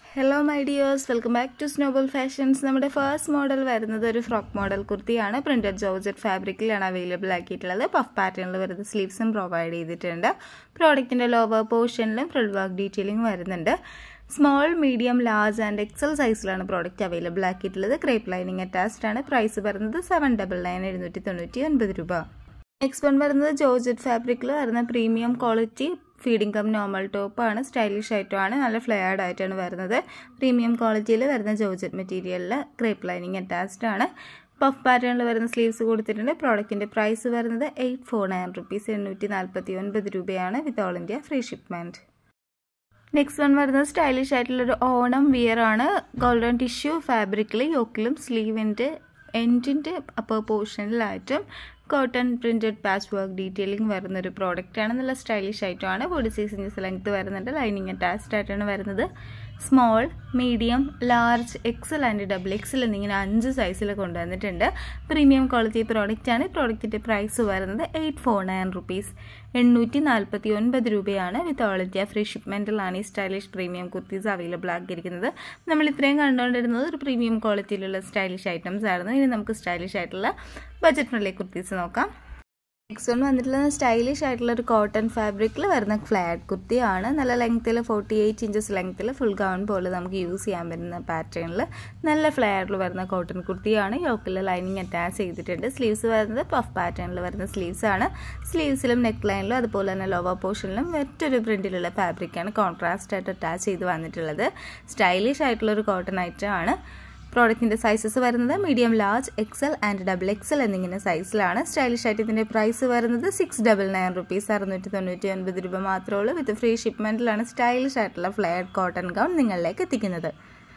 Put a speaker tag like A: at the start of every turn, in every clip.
A: hello my dears welcome back to Snowball Fashions നമ്മുടെ first model വരുന്നത് ഒരു frock model കുർത്തിയാണ് പ്രിന്റഡ് ജോർജറ്റ് ഫാബ്രിക്കിലാണ് അവൈലബിൾ ആക്കിയിട്ടുള്ളത് പഫ് പാറ്റേണിൽ വരുന്ന സ്ലീവ്സും പ്രൊവൈഡ് ചെയ്തിട്ടുണ്ട് പ്രോഡക്റ്റിൻ്റെ ലോവർ പോർഷനിലും ഫ്രിൽ വർക്ക് ഡീറ്റെയിലിംഗ് വരുന്നുണ്ട് small medium large and XL സൈസിലാണ് പ്രോഡക്റ്റ് അവൈലബിൾ ആക്കിയിട്ടുള്ളത് ക്രേപ്പ് ലൈനിങ് അറ്റാച്ച്ഡ് ആണ് പ്രൈസ് വരുന്നത് സെവൻ ഡബിൾ നയൻ എഴുന്നൂറ്റി തൊണ്ണൂറ്റി ഒൻപത് രൂപ നെക്സ്റ്റ് വൺ വരുന്നത് ജോർജറ്റ് ഫാബ്രിക്കിൽ വരുന്ന premium quality feeding cum normal ടോപ്പാണ് സ്റ്റൈലിഷ് ആയിട്ടുമാണ് നല്ല ഫ്ലെയർഡ് ആയിട്ടാണ് വരുന്നത് പ്രീമിയം ക്വാളിറ്റിയിൽ വരുന്ന ജോർജറ്റ് മെറ്റീരിയലിൽ ക്രേപ്പ് ലൈനിങ് അറ്റാച്ച്ഡ് ആണ് പഫ് പാറ്റേണിൽ വരുന്ന സ്ലീവ്സ് കൊടുത്തിട്ടുണ്ട് പ്രോഡക്റ്റിൻ്റെ പ്രൈസ് വരുന്നത് എയ്റ്റ് ഫോർ നയൻ റുപ്പീസ് എണ്ണൂറ്റി നാൽപ്പത്തി ഒൻപത് രൂപയാണ് with all India free shipment next one വരുന്നത് സ്റ്റൈലിഷ് ആയിട്ടുള്ളൊരു ഓണം വിയർ ആണ് ഗോൾഡൻ ടിഷ്യൂ ഫാബ്രിക്കിൽ യോക്കിലും സ്ലീവിൻ്റെ എൻഡിൻ്റെ അപ്പർ പോർഷനിലായിട്ടും cotton printed patch work detailing വരുന്ന ഒരു പ്രോഡക്റ്റാണ് നല്ല സ്റ്റൈലിഷ് ആയിട്ടുമാണ് ബോഡി സൈസ് ഇഞ്ചസ് ലെങ്ത് വരുന്നുണ്ട് ലൈനിങ് അറ്റാച്ച്ഡ് ആയിട്ടാണ് വരുന്നത് small medium large XL and double XL എന്നിങ്ങനെ അഞ്ച് സൈസിൽ കൊണ്ടുവന്നിട്ടുണ്ട് പ്രീമിയം ക്വാളിറ്റി പ്രോഡക്റ്റ് ആണ് പ്രോഡക്റ്റിൻ്റെ പ്രൈസ് വരുന്നത് എയ്റ്റ് ഫോർ നയൻ റുപ്പീസ് എണ്ണൂറ്റി നാൽപ്പത്തി ഒൻപത് രൂപയാണ് വിത്ത് ഓൾ ഇന്ത്യ ഫ്രീ ഷിപ്മെൻറ്റിലാണ് ഈ സ്റ്റൈലിഷ് പ്രീമിയം കുർത്തീസ് അവൈലബിൾ ആക്കിയിരിക്കുന്നത് നമ്മൾ ഇത്രയും കണ്ടുകൊണ്ടിരുന്നത് ഒരു പ്രീമിയം ക്വാളിറ്റിയിലുള്ള സ്റ്റൈലിഷ് ഐറ്റംസ് ആയിരുന്നു ഇനി നമുക്ക് സ്റ്റൈലിഷ് ആയിട്ടുള്ള ബജറ്റ് ഫ്രണ്ട്ലി കുർത്തീസ് നോക്കാം നെക്സ്റ്റ് വൺ വന്നിട്ടുള്ളത് സ്റ്റൈലിഷ് ആയിട്ടുള്ള ഒരു കോട്ടൺ ഫാബ്രിക്കിൽ വരുന്ന ഫ്ലാറ്റ് കുർത്തിയാണ് നല്ല ലെങ്ത്തിൽ ഫോർട്ടി എയ്റ്റ് ഇഞ്ചസ് ലെങ്ത്തിൽ ഫുൾ ഗൗൺ പോലെ നമുക്ക് യൂസ് ചെയ്യാൻ പറ്റുന്ന പാറ്റേണിൽ നല്ല ഫ്ലെയറിൽ വരുന്ന കോട്ടൺ കുർത്തിയാണ് യോക്കിൽ ലൈനിങ് അറ്റാച്ച് ചെയ്തിട്ടുണ്ട് സ്ലീവ്സ് വരുന്നത് പഫ് പാറ്റേണിൽ വരുന്ന സ്ലീവ്സ് ആണ് സ്ലീവ്സിലും നെക്ക് ലൈനിലും അതുപോലെ തന്നെ ലോവർ പോർഷനിലും മറ്റൊരു പ്രിന്റിലുള്ള ഫാബ്രിക്കാണ് കോൺട്രാസ്റ്റ് ആയിട്ട് അറ്റാച്ച് ചെയ്ത് വന്നിട്ടുള്ളത് സ്റ്റൈലിഷ് ആയിട്ടുള്ള ഒരു കോട്ടൺ ഐറ്റം ആണ് പ്രോഡക്റ്റിൻ്റെ സൈസസ് വരുന്നത് medium large XL and double XL എന്നിങ്ങനെ സൈസിലാണ് സ്റ്റൈലിഷ് ആയിട്ട് ഇതിൻ്റെ പ്രൈസ് വരുന്നത് സിക്സ് ഡബിൾ നയൻ റുപ്പീസ് അറുന്നൂറ്റി തൊണ്ണൂറ്റി ഒൻപത് രൂപ മാത്രമേ ഉള്ളൂ വിത്ത് ഫ്രീ ഷിപ്മെൻറ്റിലാണ് സ്റ്റൈലിഷ് ആയിട്ടുള്ള ഫ്ലെയർഡ് കോട്ടൺ ഗൗൺ നിങ്ങളിലേക്ക് എത്തിക്കുന്നത്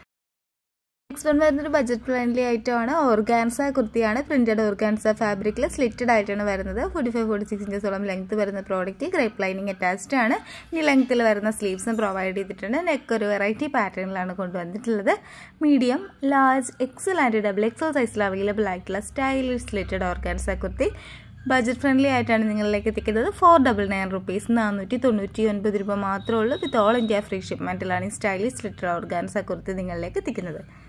A: നെക്സ്റ്റ് വൺ വരുന്നൊരു ബജറ്റ് ഫ്രണ്ട്ലി ഐറ്റം ആണ് ഓർഗാൻസ കുർത്തിയാണ് പ്രിന്റഡ് ഓർഗാൻസ ഫാബ്രിക്കിൽ സ്ലിറ്റഡ് ആയിട്ടാണ് വരുന്നത് ഫോർട്ടി ഫൈവ് ഫോർട്ടി സിക്സ് ഇഞ്ചസോളം ലെങ്ത് വരുന്ന പ്രോഡക്റ്റ് ഗ്രേപ്പ് ലൈനിങ് അറ്റാച്ച്ഡ് ആണ് ഈ ലെങ്ത്തിൽ വരുന്ന സ്ലീവ്സും പ്രൊവൈഡ് ചെയ്തിട്ടുണ്ട് നെക്ക് ഒരു വെറൈറ്റി പാറ്റേണിലാണ് കൊണ്ടുവന്നിട്ടുള്ളത് medium large XL and double XL സൈസിൽ അവൈലബിൾ ആയിട്ടുള്ള stylish slitted organza kurti budget friendly ആയിട്ടാണ് നിങ്ങളിലേക്ക് എത്തിക്കുന്നത് ഫോർ ഡബിൾ നയൻ റുപ്പീസ് നാനൂറ്റി തൊണ്ണൂറ്റി ഒൻപത് രൂപ മാത്രമേ ഉള്ളൂ വിത്ത് ഓൾ ഇന്ത്യ ഫ്രീ ഷിപ്മെൻറ്റിലാണ് ഈ സ്റ്റൈലിഷ് സ്ലിറ്റഡ് ഓർഗാൻസ കുർത്തി നിങ്ങളിലേക്ക് എത്തിക്കുന്നത്